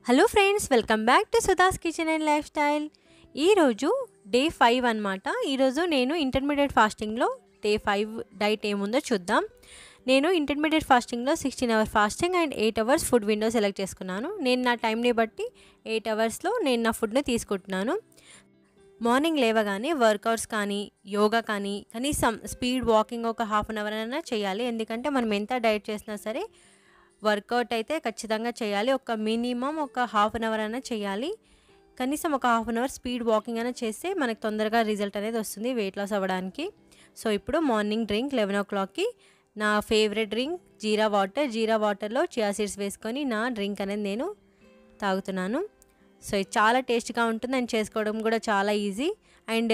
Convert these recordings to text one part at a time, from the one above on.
hello friends welcome back to Sudha's kitchen and lifestyle ఈరోజు day five అనమాట ఈరోజు నేను ఇంటర్మీడియట్ ఫాస్టింగ్లో డే ఫైవ్ డైట్ ఏముందో చూద్దాం నేను ఇంటర్మీడియట్ ఫాస్టింగ్లో sixteen hour fasting and eight hours food window select చేసుకున్నాను నేను నా టైంని బట్టి ఎయిట్ అవర్స్లో నేను నా ఫుడ్ని తీసుకుంటున్నాను మార్నింగ్ లేవగానే వర్కౌట్స్ కానీ యోగా కానీ కనీసం స్పీడ్ వాకింగ్ ఒక హాఫ్ అన్ అవర్ అయినా చేయాలి ఎందుకంటే మనం ఎంత డైట్ చేసినా సరే వర్కౌట్ అయితే ఖచ్చితంగా చేయాలి ఒక మినిమం ఒక హాఫ్ అన్ అవర్ అయినా చేయాలి కనీసం ఒక half an hour speed walking అయినా చేస్తే మనకు తొందరగా రిజల్ట్ అనేది వస్తుంది వెయిట్ లాస్ అవ్వడానికి సో ఇప్పుడు మార్నింగ్ డ్రింక్ లెవెన్ ఓ క్లాక్కి నా favourite drink jeera water jeera వాటర్లో చియా సీడ్స్ వేసుకొని నా డ్రింక్ అనేది నేను తాగుతున్నాను సో ఇది చాలా టేస్ట్గా ఉంటుంది అండ్ చేసుకోవడం కూడా చాలా ఈజీ అండ్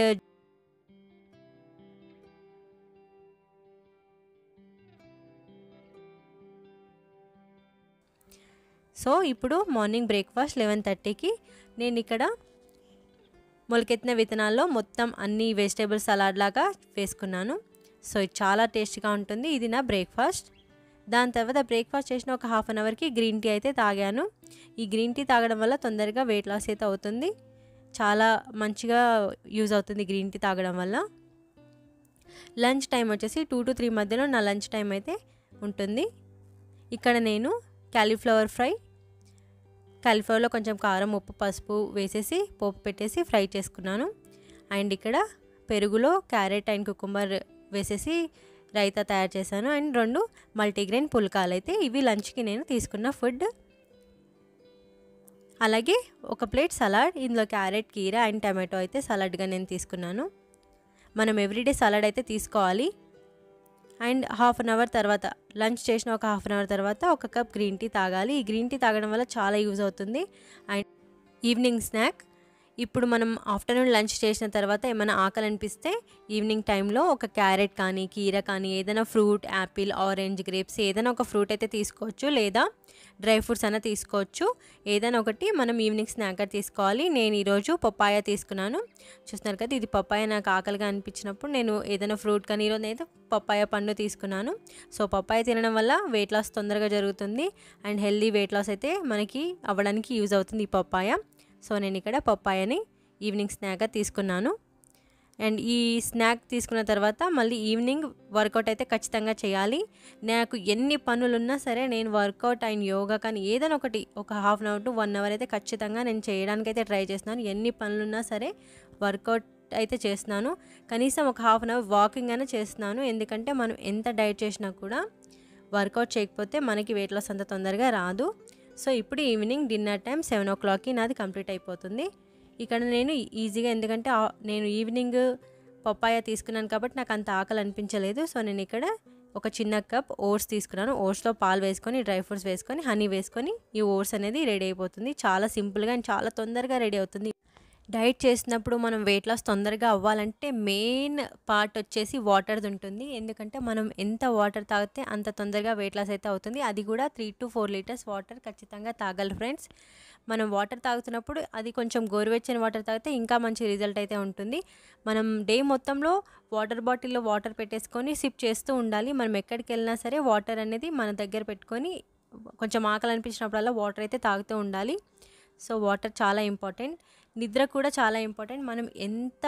సో ఇప్పుడు మార్నింగ్ బ్రేక్ఫాస్ట్ లెవెన్ థర్టీకి నేను ఇక్కడ మొలకెత్తిన విత్తనాల్లో మొత్తం అన్ని వెజిటేబుల్ సలాడ్ లాగా వేసుకున్నాను సో ఇది చాలా టేస్ట్గా ఉంటుంది ఇది నా బ్రేక్ఫాస్ట్ దాని తర్వాత బ్రేక్ఫాస్ట్ చేసిన ఒక హాఫ్ అన్ అవర్కి గ్రీన్ టీ అయితే తాగాను ఈ గ్రీన్ టీ తాగడం వల్ల తొందరగా వెయిట్ లాస్ అయితే అవుతుంది చాలా మంచిగా యూజ్ అవుతుంది గ్రీన్ టీ తాగడం వల్ల లంచ్ టైం వచ్చేసి టూ టు త్రీ మధ్యలో నా లంచ్ టైం అయితే ఉంటుంది ఇక్కడ నేను క్యాలీఫ్లవర్ ఫ్రై క్యాలీఫ్లవర్లో కొంచెం కారం ఉప్పు పసుపు వేసేసి పోపు పెట్టేసి ఫ్రై చేసుకున్నాను అండ్ ఇక్కడ పెరుగులో క్యారెట్ అండ్ కుకుంబర్ వేసేసి రైతా తయారు చేశాను అండ్ రెండు మల్టీగ్రెయిన్ పుల్కాలు అయితే ఇవి లంచ్కి నేను తీసుకున్న ఫుడ్ అలాగే ఒక ప్లేట్ సలాడ్ ఇందులో క్యారెట్ కీరా అండ్ టమాటో అయితే సలాడ్గా నేను తీసుకున్నాను మనం ఎవ్రీడే సలాడ్ అయితే తీసుకోవాలి అండ్ హాఫ్ అన్ అవర్ తర్వాత లంచ్ చేసిన ఒక హాఫ్ అన్ అవర్ తర్వాత ఒక కప్ గ్రీన్ టీ తాగాలి ఈ గ్రీన్ టీ తాగడం వల్ల చాలా యూజ్ అవుతుంది అండ్ ఈవినింగ్ స్నాక్ ఇప్పుడు మనం ఆఫ్టర్నూన్ లంచ్ చేసిన తర్వాత ఏమైనా ఆకలి అనిపిస్తే ఈవినింగ్ టైంలో ఒక క్యారెట్ కానీ కీర కానీ ఏదైనా ఫ్రూట్ యాపిల్ ఆరెంజ్ గ్రేప్స్ ఏదైనా ఒక ఫ్రూట్ అయితే తీసుకోవచ్చు లేదా డ్రై ఫ్రూట్స్ అయినా తీసుకోవచ్చు ఏదైనా ఒకటి మనం ఈవినింగ్ స్నాకర్ తీసుకోవాలి నేను ఈరోజు పప్పాయ తీసుకున్నాను చూస్తున్నారు కదా ఇది పప్పాయ నాకు ఆకలిగా అనిపించినప్పుడు నేను ఏదైనా ఫ్రూట్ కానీ ఈరోజు అయితే పప్పాయ పండు తీసుకున్నాను సో పప్పాయ తినడం వల్ల వెయిట్ లాస్ తొందరగా జరుగుతుంది అండ్ హెల్దీ వెయిట్ లాస్ అయితే మనకి అవ్వడానికి యూజ్ అవుతుంది ఈ పప్పాయ సో నేను ఇక్కడ పప్పాయని ఈవినింగ్ స్నాక్గా తీసుకున్నాను అండ్ ఈ స్నాక్ తీసుకున్న తర్వాత మళ్ళీ ఈవినింగ్ వర్కౌట్ అయితే ఖచ్చితంగా చేయాలి నాకు ఎన్ని పనులున్నా సరే నేను వర్కౌట్ అండ్ యోగా కానీ ఏదైనా ఒకటి ఒక half an hour to one hour అయితే ఖచ్చితంగా నేను చేయడానికి అయితే ట్రై చేస్తున్నాను ఎన్ని పనులున్నా సరే వర్కౌట్ అయితే చేస్తున్నాను కనీసం ఒక హాఫ్ అన్ అవర్ వాకింగ్ అయినా చేస్తున్నాను ఎందుకంటే మనం ఎంత డైట్ చేసినా కూడా వర్కౌట్ చేయకపోతే మనకి వెయిట్ లాస్ అంత తొందరగా రాదు సో ఇప్పుడు ఈవినింగ్ డిన్నర్ టైం సెవెన్ ఓ క్లాక్కి నాది కంప్లీట్ అయిపోతుంది ఇక్కడ నేను ఈజీగా ఎందుకంటే నేను ఈవినింగ్ పప్పాయ తీసుకున్నాను కాబట్టి నాకు అంత ఆకలి అనిపించలేదు సో నేను ఇక్కడ ఒక చిన్న కప్ ఓట్స్ తీసుకున్నాను ఓట్స్లో పాలు వేసుకొని డ్రై ఫ్రూట్స్ వేసుకొని హనీ వేసుకొని ఈ ఓట్స్ అనేది రెడీ అయిపోతుంది చాలా సింపుల్గా అండ్ చాలా తొందరగా రెడీ అవుతుంది డైట్ చేసినప్పుడు మనం వెయిట్ లాస్ తొందరగా అవ్వాలంటే మెయిన్ పార్ట్ వచ్చేసి వాటర్ది ఉంటుంది ఎందుకంటే మనం ఎంత వాటర్ తాగితే అంత తొందరగా వెయిట్ లాస్ అయితే అవుతుంది అది కూడా three to four litres water ఖచ్చితంగా తాగాలి ఫ్రెండ్స్ మనం వాటర్ తాగుతున్నప్పుడు అది కొంచెం గోరువెచ్చని వాటర్ తాగితే ఇంకా మంచి రిజల్ట్ అయితే ఉంటుంది మనం డే మొత్తంలో వాటర్ బాటిల్లో వాటర్ పెట్టేసుకొని సిప్ చేస్తూ ఉండాలి మనం ఎక్కడికి వెళ్ళినా సరే వాటర్ అనేది మన దగ్గర పెట్టుకొని కొంచెం ఆకలి అనిపించినప్పుడల్లా వాటర్ అయితే తాగుతూ ఉండాలి సో వాటర్ చాలా ఇంపార్టెంట్ నిద్ర కూడా చాలా ఇంపార్టెంట్ మనం ఎంత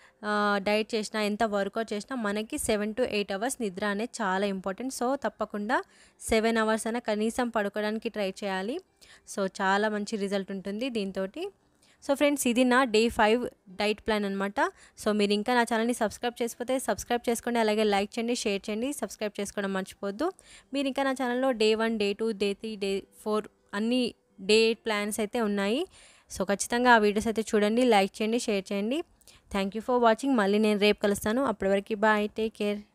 డైట్ చేసినా ఎంత వర్కౌట్ చేసినా మనకి సెవెన్ టు ఎయిట్ అవర్స్ నిద్ర అనేది చాలా ఇంపార్టెంట్ సో తప్పకుండా సెవెన్ అవర్స్ అయినా కనీసం పడుకోవడానికి ట్రై చేయాలి సో చాలా మంచి రిజల్ట్ ఉంటుంది దీంతో సో ఫ్రెండ్స్ ఇది నా డే ఫైవ్ డైట్ ప్లాన్ అనమాట సో మీరు ఇంకా నా ఛానల్ని సబ్స్క్రైబ్ చేసుకోతే సబ్స్క్రైబ్ చేసుకోండి అలాగే లైక్ చేయండి షేర్ చేయండి సబ్స్క్రైబ్ చేసుకోవడం మర్చిపోద్దు మీరు ఇంకా నా ఛానల్లో day one day two day three day four అన్ని డే ప్లాన్స్ అయితే ఉన్నాయి సో ఖచ్చితంగా ఆ వీడియోస్ అయితే చూడండి లైక్ చేయండి షేర్ చేయండి థ్యాంక్ యూ ఫర్ వాచింగ్ మళ్ళీ నేను రేపు కలుస్తాను అప్పటి వరకు బాయ్ టేక్ కేర్